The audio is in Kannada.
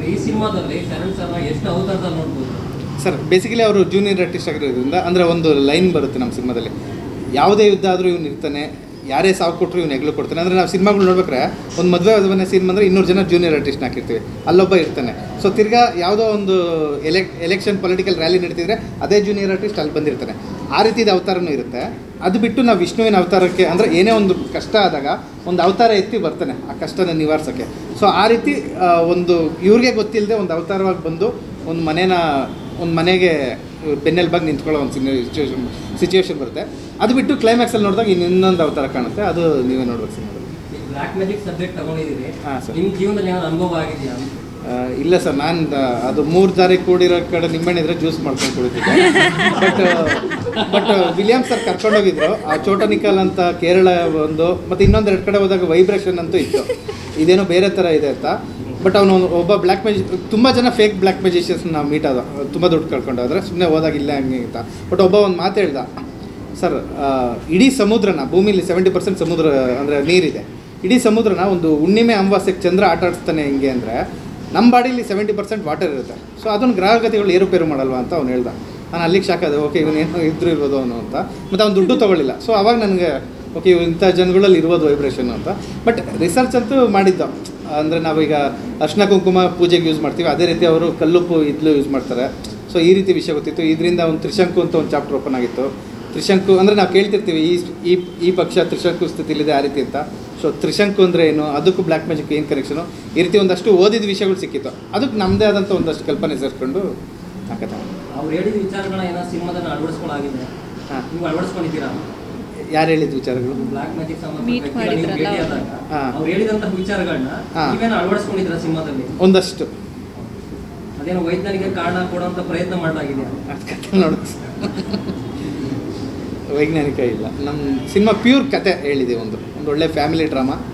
ಈ ಸಿನಿಮಾದಲ್ಲಿ ಶರಣ್ ಸರ್ನ ಎಷ್ಟು ಅವತಾರದಲ್ಲಿ ನೋಡ್ಬೋದು ಸರ್ ಬೇಸಿಕಲಿ ಅವರು ಜೂನಿಯರ್ ಆರ್ಟಿಸ್ಟ್ ಆಗಿರೋದ್ರಿಂದ ಅಂದರೆ ಒಂದು ಲೈನ್ ಬರುತ್ತೆ ನಮ್ಮ ಸಿನಿಮಾದಲ್ಲಿ ಯಾವುದೇ ಯುದ್ಧ ಆದರೂ ಇವ್ನು ಇರ್ತಾನೆ ಯಾರೇ ಸಾವು ಕೊಟ್ಟರು ಇವ್ನು ಹೆಗ್ಲು ಕೊಡ್ತಾನೆ ಅಂದರೆ ನಾವು ಸಿನಿಮಾಗಳು ನೋಡ್ಬೇಕಾರೆ ಒಂದು ಮದುವೆ ಮದುವೆ ಸೀನ್ ಬಂದರೆ ಇನ್ನೂರು ಜನ ಜೂನಿಯರ್ ಆರ್ಟಿಸ್ಟ್ನ ಹಾಕಿರ್ತೀವಿ ಅಲ್ಲೊಬ್ಬ ಇರ್ತಾನೆ ಸೊ ತಿರ್ಗಾ ಯಾವುದೋ ಒಂದು ಎಲೆಕ್ ಎಲೆಕ್ಷನ್ ಪೊಲಿಟಿಕಲ್ ರ್ಯಾಲಿ ನಡೀತಿದ್ರೆ ಅದೇ ಜೂನಿಯರ್ ಆರ್ಟಿಸ್ಟ್ ಅಲ್ಲಿ ಬಂದಿರ್ತಾನೆ ಆ ರೀತಿದ ಅವತಾರನೂ ಇರುತ್ತೆ ಅದು ಬಿಟ್ಟು ನಾವು ವಿಷ್ಣುವಿನ ಅವತಾರಕ್ಕೆ ಅಂದರೆ ಏನೇ ಒಂದು ಕಷ್ಟ ಆದಾಗ ಒಂದು ಅವತಾರ ಎತ್ತಿ ಬರ್ತಾನೆ ಆ ಕಷ್ಟನ ನಿವಾರಿಸೋಕ್ಕೆ ಸೊ ಆ ರೀತಿ ಆ, ಒಂದು ಇವ್ರಿಗೆ ಗೊತ್ತಿಲ್ಲದೆ ಒಂದು ಅವತಾರವಾಗಿ ಬಂದು ಒಂದು ಮನೇನ ಒಂದು ಮನೆಗೆ ಬೆನ್ನೆಲ್ ಬಾಗಿ ನಿಂತ್ಕೊಳ್ಳೋ ಒಂದು ಸಿಚುವೇಶನ್ ಸಿಚುವೇಶನ್ ಬರುತ್ತೆ ಅದು ಬಿಟ್ಟು ಕ್ಲೈಮ್ಯಾಕ್ಸಲ್ಲಿ ನೋಡಿದಾಗ ಇನ್ನು ಇನ್ನೊಂದು ಅವತಾರ ಕಾಣುತ್ತೆ ಅದು ನೀವೇ ನೋಡ್ಬೇಕು ಸಿನಿಮಾದಲ್ಲಿ ಬ್ಲ್ಯಾಕ್ ಮ್ಯಾಜಿಕ್ ಸಬ್ಜೆಕ್ಟ್ ತಗೊಂಡಿದ್ದೀರಿ ಹಾಂ ಸರ್ ನಿಮ್ಮ ಜೀವನದಲ್ಲಿ ಏನಾದ್ರು ಅನುಭವ ಆಗಿದೆಯಾ ಆ, ಇಲ್ಲ ಸರ್ ನಾನು ಅದು ಮೂರು ದಾರಿ ಕೂಡಿರೋ ಕಡೆ ನಿಂಬೆಹಣ್ಣು ಇದ್ರೆ ಜ್ಯೂಸ್ ಮಾಡ್ಕೊಂಡು ಕುಡಿತಿದ್ದೆ ಬಟ್ ಬಟ್ ವಿಲಿಯಮ್ ಸರ್ ಕರ್ಕೊಂಡೋಗಿದ್ರು ಆ ಚೋಟನಿಕಲ್ ಅಂತ ಕೇರಳ ಒಂದು ಮತ್ತು ಇನ್ನೊಂದು ಎರಡು ಕಡೆ ಹೋದಾಗ ವೈಬ್ರೇಷನ್ ಅಂತೂ ಇತ್ತು ಇದೇನೋ ಬೇರೆ ಥರ ಇದೆ ಅಂತ ಬಟ್ ಅವನು ಒಬ್ಬ ಬ್ಲ್ಯಾಕ್ ಮ್ಯಾಜಿ ತುಂಬ ಜನ ಫೇಕ್ ಬ್ಲ್ಯಾಕ್ ಮ್ಯಾಜಿಷಿಯನ್ಸ್ ನಾವು ಮೀಟ್ ಆದ ತುಂಬ ದುಡ್ಡು ಕಳ್ಕೊಂಡಾದ್ರೆ ಸುಮ್ಮನೆ ಹೋದಾಗ ಇಲ್ಲ ಹಂಗೆ ಅಂತ ಬಟ್ ಒಬ್ಬ ಒಂದು ಮಾತು ಹೇಳ್ದ ಸರ್ ಆ, ಇಡೀ ಸಮುದ್ರನ ಭೂಮಿಲಿ ಸೆವೆಂಟಿ ಪರ್ಸೆಂಟ್ ಸಮುದ್ರ ಅಂದರೆ ನೀರಿದೆ ಇಡೀ ಸಮುದ್ರನ ಒಂದು ಹುಣ್ಣಿಮೆ ಅಮಾವಾಸ್ಯಕ್ಕೆ ಚಂದ್ರ ಆಟ ಆಡಿಸ್ತಾನೆ ಹೆಂಗೆ ಅಂದರೆ ನಮ್ಮ ಬಾಡಿಲಿ ಸೆವೆಂಟಿ ಪರ್ಸೆಂಟ್ ವಾಟರ್ ಇರುತ್ತೆ ಸೊ ಅದನ್ನು ಗ್ರಹಗತಿಗಳು ಏರುಪೇರು ಮಾಡಲ್ವಾ ಅಂತ ಅವ್ನು ಹೇಳ್ದ ನಾನು ಅಲ್ಲಿಗೆ ಶಾಕ್ ಆದೆ ಓಕೆ ಇವನೇನೋ ಇದ್ರು ಇರ್ಬೋದು ಅವನು ಅಂತ ಮತ್ತು ಅವ್ನು ದುಡ್ಡು ತೊಗೊಳ್ಳಿಲ್ಲ ಸೊ ಅವಾಗ ನನಗೆ ಓಕೆ ಇವ್ ಇಂಥ ಜನಗಳಲ್ಲಿ ಇರ್ಬೋದು ವೈಬ್ರೇಷನ್ ಅಂತ ಬಟ್ ರಿಸರ್ಚ್ ಅಂತೂ ಮಾಡಿದ್ದು ಅಂದರೆ ನಾವೀಗ ಅರ್ಶಿನ ಕುಂಕುಮ ಪೂಜೆಗೆ ಯೂಸ್ ಮಾಡ್ತೀವಿ ಅದೇ ರೀತಿ ಅವರು ಕಲ್ಲುಪ್ಪು ಇದ್ಲು ಯೂಸ್ ಮಾಡ್ತಾರೆ ಸೊ ಈ ರೀತಿ ವಿಷಯ ಗೊತ್ತಿತ್ತು ಇದರಿಂದ ಒಂದು ತ್ರಿಶಂಕು ಅಂತ ಒಂದು ಚಾಪ್ಟರ್ ಓಪನ್ ಆಗಿತ್ತು ತ್ರಿಶಂಕು ಅಂದರೆ ನಾವು ಕೇಳ್ತಿರ್ತೀವಿ ಈ ಈ ಈ ಪಕ್ಷ ತ್ರಿಶಂಕು ಸ್ಥಿತಿಲಿದೆ ಆ ರೀತಿ ಅಂತ ಸೊ ತ್ರಿಶಂಕು ಅಂದರೆ ಏನು ಅದಕ್ಕೂ ಬ್ಲ್ಯಾಕ್ ಮ್ಯಾಜಿಕ್ ಏನು ಕನೆಕ್ಷನು ಈ ರೀತಿ ಒಂದಷ್ಟು ಓದಿದ ವಿಷಯಗಳು ಸಿಕ್ಕಿತ್ತು ಅದಕ್ಕೆ ನಮ್ಮದೇ ಆದಂಥ ಒಂದಷ್ಟು ಕಲ್ಪನೆ ಸೇರಿಸ್ಕೊಂಡು ಹಾಕತ್ತೆ ಅವ್ರು ಹೇಳಿದ ವಿಚಾರಗಳನ್ನ ಏನೋ ಸಿನಿಮಾದಲ್ಲಿ ಅಳವಡಿಸ್ಕೊಳ್ಳಾಗಿದೆ ಹಾಂ ನೀವು ಅಳವಡಿಸ್ಕೊಂಡಿದ್ದೀರಾ ಯಾರು ಹೇಳಿದ ವಿಚಾರಗಳು ಬ್ಲ್ಯಾಕ್ ಮ್ಯಾಜಿಕ್ Meet ಮಾಡಿದ್ರಲ್ಲ ಭೇಟಿ ಅವ್ರು. ಆದಾಗ ಹಾ. ಅವ್ರು ಹೇಳಿದಂತಹ ವಿಚಾರಗಳನ್ನ ಹಾ. ನೀವೇನೋ ಅಳವಡಿಸ್ಕೊಂಡಿದ್ದೀರಾ ಸಿನಿಮಾದಲ್ಲಿ ಒಂದಷ್ಟು ಅದೇನೋ ವೈಜ್ಞಾನಿಕ ಕಾರಣ ಕೊಡುವಂತ ಪ್ರಯತ್ನ ಮಾಡಲಾಗಿದೆ ಅದ್ ಕತೆ ನೋಡು ವೈಜ್ಞಾನಿಕ ಇಲ್ಲ ನಮ್ಮ ಸಿನಿಮಾ ಪ್ಯೂರ್ ಕತೆ ಹೇಳಿದೆ ಒಂದು ಒಂದು ಒಳ್ಳೆ ಫ್ಯಾಮಿಲಿ ಡ್ರಾಮಾ